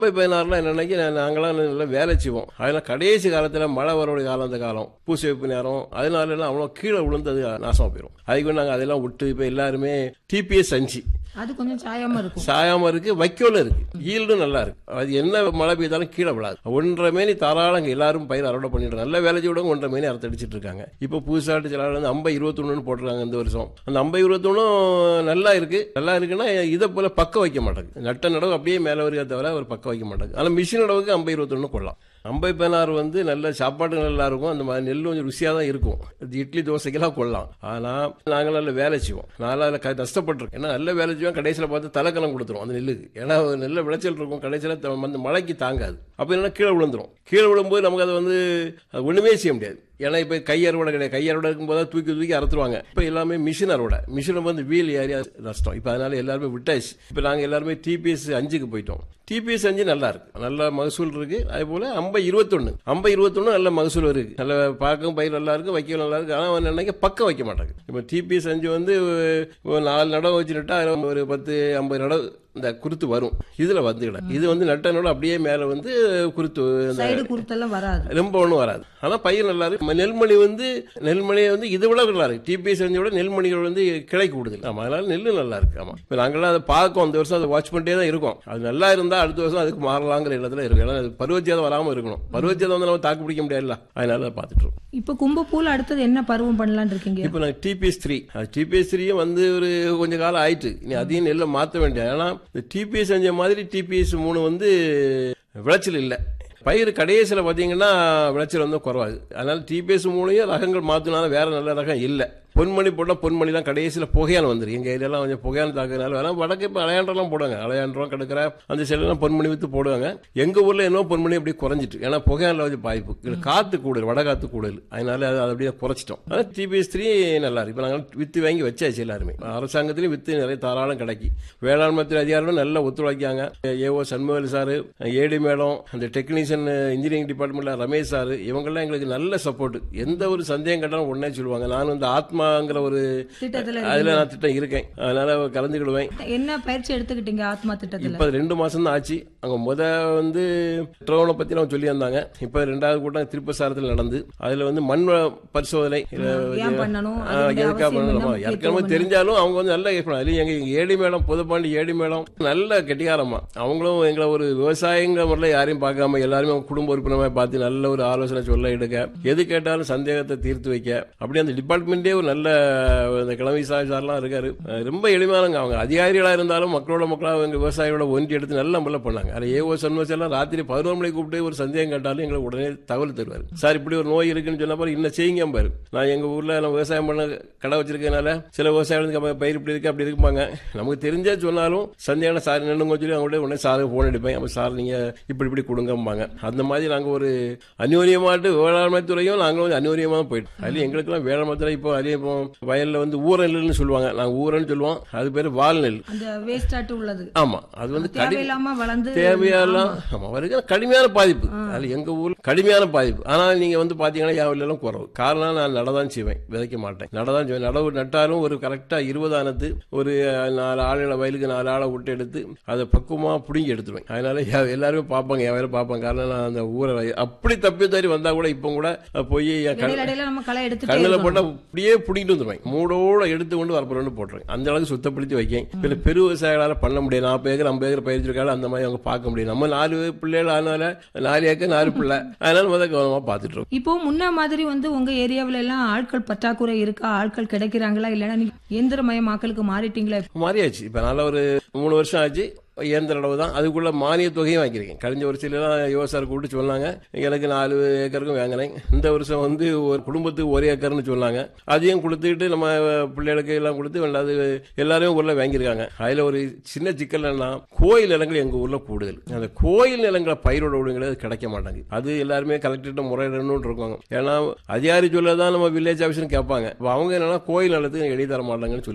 இப்போ பதினாறுலாம் என்னன்னைக்கு நாங்களாம் நல்லா வேலை செய்வோம் அதெல்லாம் கடைசி காலத்தில் மழை வரக்கூடிய காலம் அந்த காலம் பூசி வைப்பு நேரம் அதனால எல்லாம் அவ்வளோ கீழே விழுந்தது நாசமாக போயிடும் அதுக்கு நாங்கள் அதெல்லாம் விட்டு இப்போ எல்லாருமே டிபிஎஸ் அஞ்சு அது கொஞ்சம் சாயாம இருக்கும் சாயாம இருக்கு வைக்கோல இருக்கு ஈல்டும் நல்லா இருக்கு அது என்ன மழை பெய்தாலும் கீழே விழாது ஒன்றரை மேனி தாராளம் இங்க எல்லாரும் பயிர் அறுவடை பண்ணிட்டு நல்ல வேலை செய்ய ஒன்றரை மேனி அறுத்து அடிச்சிட்டு இருக்காங்க இப்போ புதுசாட்டு சில ஆள் வந்து ஐம்பது இருபத்தொன்னு போட்டிருக்காங்க இந்த வருஷம் அந்த ஐம்பது இருபத்தொன்னும் நல்லா இருக்கு நல்லா இருக்குன்னா இதை போல பக்கம் வைக்க மாட்டேங்குது நட்ட நடவு அப்படியே மேலே வருக தவிர ஒரு பக்கம் வைக்க மாட்டேங்குது ஆனால் மிஷின் நடவுக்கு ஐம்பது இருபத்தொன்னு கொள்ளலாம் ஐம்பது பதினாறு வந்து நல்ல சாப்பாடு நல்லா இருக்கும் அந்த மாதிரி நெல் கொஞ்சம் ருசியாக தான் இருக்கும் இது இட்லி தோசைக்கெல்லாம் கொள்ளலாம் ஆனால் நாங்கள் நல்ல வேலை செய்வோம் நான் அதில் க கஷ்டப்பட்டிருக்கேன் ஏன்னா நல்ல வேலை செய்வோம் கடைசியில் பார்த்து தலைக்கலம் கொடுத்துரும் அந்த நெல்லுக்கு ஏன்னா நல்ல விளைச்சல் இருக்கும் கடைசியில் த- அந்த மழைக்கு தாங்காது அப்போ என்னன்னா கீழே விழுந்துரும் கீழே விழும்போது நமக்கு அது வந்து அது ஒன்றுமே செய்ய முடியாது ஏன்னா இப்போ கை அறுவடை கிடையாது கை அறுவடை இருக்கும்போது தூக்கி தூக்கி அறுத்துருவாங்க இப்போ எல்லாமே மிஷின் அறுவடை மிஷினில் வந்து வீல் ஏறி அது நஷ்டம் இப்போ அதனால எல்லாருமே விட்டாச்சு இப்போ நாங்கள் எல்லாருமே டிபிஎஸ் அஞ்சுக்கு போயிட்டோம் டிபிஎஸ் அஞ்சு நல்லா இருக்கு நல்ல மகசூல் இருக்கு அதே போல ஐம்பது இருபத்தொன்னு ஐம்பது இருபத்தொன்னு நல்ல மகசூல் இருக்கு நல்ல பார்க்கவும் பயிர் நல்லா இருக்கு வைக்கவும் நல்லா இருக்கு ஆனால் நினைக்க பக்கம் வைக்க மாட்டாங்க இப்போ டிபிஎஸ் அஞ்சு வந்து ஒரு நாலு நடவு வச்சுட்டா அதில் ஒரு பத்து ஐம்பது நடவு இந்த குருத்து வரும் இதுல வந்துக்கிட இது வந்து நட்டனோட அப்படியே மேல வந்து குருத்து இந்த சைடு குருத்தெல்லாம் வராது ரொம்ப ஒன்றும் வராது ஆனால் பயிர் நல்லா இருக்கு ம- நெல்மணி வந்து நெல்மணி வந்து இதை விட நல்லா இருக்கு டிபி செஞ்ச விட நெல்மணிகள் வந்து கிளை கூடுதல் ஆமாம் அதனால நெல் நல்லா இருக்கு ஆமாம் இப்போ நாங்களாம் அதை பார்க்கோம் அந்த வருஷம் அதை வாட்ச் பண்ணிட்டே தான் இருக்கோம் அது நல்லா இருந்தால் அடுத்த வருஷம் அதுக்கு மாறலாங்கிற இடத்துல இருக்கு ஏன்னா அது பருவச்சேதம் வராமல் இருக்கணும் பருவச்சேதம் வந்து நம்ம தாக்கு பிடிக்க முடியாதுல்ல அதனால அதை பார்த்துட்டு இருக்கோம் இப்ப கும்பப்பூல அடுத்தது என்ன பருவம் பண்ணலாம்னு இருக்கீங்க இப்போ நான் டிபிஎஸ் த்ரீ டிபிஎஸ் த்ரீயும் வந்து ஒரு கொஞ்ச காலம் ஆயிட்டு இனி அதையும் நெல்லை மாற்ற வேண்டிய ஏன்னா இந்த டிபிஎஸ் அஞ்ச மாதிரி டிபிஎஸ் மூணு வந்து விளைச்சல் இல்லை பயிர் கடைசியில் பார்த்தீங்கன்னா விளைச்சல் வந்து குறவாது அதனால டிபிஎஸ் மூணையும் ரகங்கள் மாற்றினாலும் வேற நல்ல ரகம் இல்லை பொன்மணி போட்டால் பொன்மணி தான் கடைசியில் புகையான் வந்துடும் எங்கள் ஏரியாலாம் கொஞ்சம் புகையான் தாக்குறதுனால வேணா வடக்கு இப்போ அலையாண்டெல்லாம் போடுவாங்க அலையாண்டரம் கிடக்கிற அந்த சைடுலாம் பொன்மணி வித்து போடுவாங்க எங்கள் ஊரில் என்ன பொன்மணி அப்படி குறைஞ்சிட்டு ஏன்னா புகையானில் வந்து பாய்ப்பு இதுல காற்று கூடுதல் வடகாத்து கூடுதல் அதனால அதை அதை அப்படியே குறைச்சிட்டோம் ஆனால் டிபிஎஸ் த்ரீ நல்லா இருக்கு இப்போ நாங்கள் வித்து வாங்கி வச்சாச்சு எல்லாருமே அரசாங்கத்திலையும் வித்து நிறைய தாராளம் கிடைக்கி வேளாண்மைத்துறை அதிகாரிகளும் நல்லா ஒத்துழைக்காங்க A O Shanmugal sir A D madam அந்த டெக்னீஷியன் இன்ஜினியரிங் டிபார்ட்மெண்ட்ல ரமேஷ் சார் இவங்கெல்லாம் எங்களுக்கு நல்ல சப்போர்ட் எந்த ஒரு சந்தேகம் கேட்டாலும் உடனே சொல்லுவாங்க நான் வந்து ஆத்மாங்கிற ஒரு திட்டத்துல அதுல நான் திட்டம் இருக்கேன் அதனால கலந்துக்கிடுவேன் என்ன பயிற்சி எடுத்துக்கிட்டீங்க ஆத்மா திட்டத்துல இப்ப ரெண்டு மாசம் தான் ஆச்சு அங்க முத வந்து ட்ரோனை பத்தி நம்ம சொல்லி வந்தாங்க இப்ப ரெண்டாவது கூட்டம் திருப்பசாரத்தில் நடந்து அதுல வந்து மண் வள பரிசோதனை ஏன் பண்ணணும் ஆ, அதனுடைய எதுக்கா அவசியம் பண்ணணும் என்ன, ஆமா, ஏற்கனவே முக்கியத்துவம் தெரிஞ்சாலும் அவங்க வந்து நல்ல கேட்கணும் அதுலயும் எங்க எங்க ஏடி மேடம் புதுப்பாண்டி ஏடி மேடம் நல்ல கெட்டிகாரமா அவங்களும் எங்களை ஒரு விவசாயிங்கிற முறையில் யாரையும் பார்க்காம எல்லாருமே அவங்க குடும்ப உறுப்பினராக பார்த்து நல்ல ஒரு ஆலோசனை சொல்ல எடுக்க எது கேட்டாலும் சந்தேகத்தை தீர்த்து வைக்க அப்படி அந்த டிபார்ட்மெண்ட்டே ஒரு நல்ல இந்த கிழமை சார் சார்லாம் இருக்காரு அஹ் ரொம்ப எளிமையானங்க அவங்க அதிகாரிகளா இருந்தாலும் மக்களோட மக்களாக எங்க விவசாயிகளோட ஒன்றி எடுத்து நல்ல முறையில் பண்ணாங்க அது ஏஓ சன்மஸ் எல்லாம் ராத்திரி பதினோரு மணிக்கு கூப்பிட்டு ஒரு சந்தேகம் கேட்டாலும் எங்களுக்கு உடனே தகவல் தருவார் சார் இப்படி ஒரு நோய் இருக்குன்னு சொன்ன பாரு இன்னும் செய்யுங்க பாரு நான் எங்க ஊர்ல நான் விவசாயம் பண்ண கடை வச்சிருக்கனால சில விவசாயிகள் வந்து நம்ம பயிர் இப்படி இருக்கு அப்படி இருக்குப்பாங்க நமக்கு தெரிஞ்சே சொன்னாலும் சந்தேகம் சார் நின்னுங்க சொல்லி அவங்கள்ட்ட உடனே சார் போன் அடிப்பேன் அப்ப சார் நீங்க இப்படி இப்படி கொடுங்கம்பாங்க அந்த மாதிரி நாங்க ஒரு அந்யோன்யமாட்டு வேளாண்மை துறையும் நாங்களும் வந்து அந்யோன்யமா தான் போயிட்டோம் அதுல எங்களுக்கெல்லாம் வேளாண்மை துறை இப்போ அதே இப்போ வயல்ல வந்து ஊரநெல்னு சொல்லுவாங்க நாங்க ஊரன்னு சொல்லுவோம் அது பேர் வால்நெல் அந்த வேஸ்டாட்டு உள்ளது ஆமா அது வந்து கடி தேவையில்லாம வளர்ந்து தேவையெல்லாம் ஆமா வருகிற கடுமையான பாதிப்பு அது எங்க ஊர்ல கடுமையான பாதிப்பு ஆனால் நீங்க வந்து பாத்தீங்கன்னா யாவில் எல்லாம் குறவு காரணம் நான் நடதான் செய்வேன் விதைக்க மாட்டேன் நடதான் செய்வேன் நடவு நட்டாலும் ஒரு கரெக்டா இருபதானது ஒரு அஹ், நாலு ஆளுகளை வயலுக்கு நாலு ஆளை விட்டு எடுத்து அதை பக்குவமா புடுங்கி எடுத்துருவேன் அதனால யா- எல்லாருமே பார்ப்பாங்க என் வேலை பார்ப்பாங்க காரணம் நான் அந்த ஊரை வய- அப்படி தப்பி தறி வந்தா கூட இப்போ கூட அஹ், போய் என் கண் இடையில இடையில நம்ம களை எடுத்துட்டே கண்ணில் இருக்கணும். போட்டா அப்படியே பிடிக்கிட்டு வந்துருவேன் மூடோட எடுத்து கொண்டு வரப்போறேன்னு போட்டுருவேன் அந்த அளவுக்கு சுத்தப்படுத்தி வைக்கேன் இதுல பெரு விவசாயிகளால பண்ண முடியாது நாற்பது ஏக்கர் ஐம்பது ஏக்கர் பயிர்ச்சிருக்காங்க அந்த மாதிரி அவங்க பார்க்க முடியும் நம்ம நாலு பிள்ளைகள் அதனால நாலு ஏக்கர் நாலு பிள்ளை அதனால முதல் கவனமா பார்த்துட்டு இருக்கோம் இப்போ முன்ன மாதிரி வந்து உங்க ஏரியாவுல எல்லாம் ஆட்கள் பற்றாக்குறை இருக்கா ஆட்கள் கிடைக்கிறாங்களா இல்லைன்னா நீங்க இயந்திரமயமாக்கலுக்கு மாறிட்டீங்களா மாறியாச்சு இப்ப நல்ல ஒரு மூணு வருஷம் ஆச்சு இயந்திர அளவு தான் அதுக்குள்ள மானிய தொகையும் வாங்கியிருக்கேன் கழிஞ்ச வருஷத்துலாம் யோசார் கூப்பிட்டு சொன்னாங்க எனக்கு நாலு ஏக்கருக்கும் வாங்கினேன் இந்த வருஷம் வந்து ஒரு குடும்பத்துக்கு ஒரு ஏக்கர்னு சொன்னாங்க அதையும் கொடுத்துக்கிட்டு நம்ம பிள்ளைகளுக்கு எல்லாம் கொடுத்து ரெண்டாவது எல்லாரையும் ஊர்ல வாங்கியிருக்காங்க அதுல ஒரு சின்ன சிக்கல் என்னன்னா கோயில் நிலங்கள் எங்க ஊர்ல கூடுதல் அந்த கோயில் நிலங்களை பயிரோட விடுங்கிறது கிடைக்க மாட்டாங்க அது எல்லாருமே கலெக்டர்கிட்ட முறையிடணும்னு இருக்காங்க ஏன்னா அதிகாரி சொல்லதான் நம்ம வில்லேஜ் ஆஃபீஸ்னு கேட்பாங்க அப்ப அவங்க என்னன்னா கோயில் நிலத்துக்கு எழுதி தர மாட்டாங்கன்னு சொல்லுவாங்க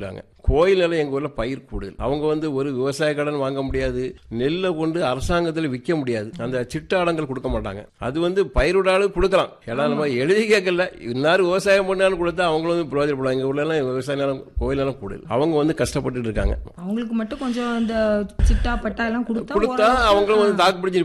கோயில் நிலம் எங்க ஊர்ல பயிர் கூடுதல் அவங்க வந்து ஒரு விவசாய கடன் வாங்க முடியாது நெல்லை கொண்டு அரசாங்கத்தில் விற்க முடியாது அந்த சிட்டாடங்கள் கொடுக்க மாட்டாங்க அது வந்து பயிரிடாலும் கொடுக்கலாம் ஏன்னா நம்ம எழுதி கேட்கல இன்னாரு விவசாயம் பண்ணாலும் கொடுத்தா அவங்களும் வந்து பிரயோஜனப்படுவாங்க எங்க ஊர்ல எல்லாம் விவசாய நிலம் கோயில் நிலம் கூடுதல் அவங்க வந்து கஷ்டப்பட்டுட்டு இருக்காங்க அவங்களுக்கு மட்டும் கொஞ்சம் இந்த சிட்டா பட்டா எல்லாம் கொடுத்தா கொடுத்தா அவங்களும் வந்து தாக்கு பிடிச்சி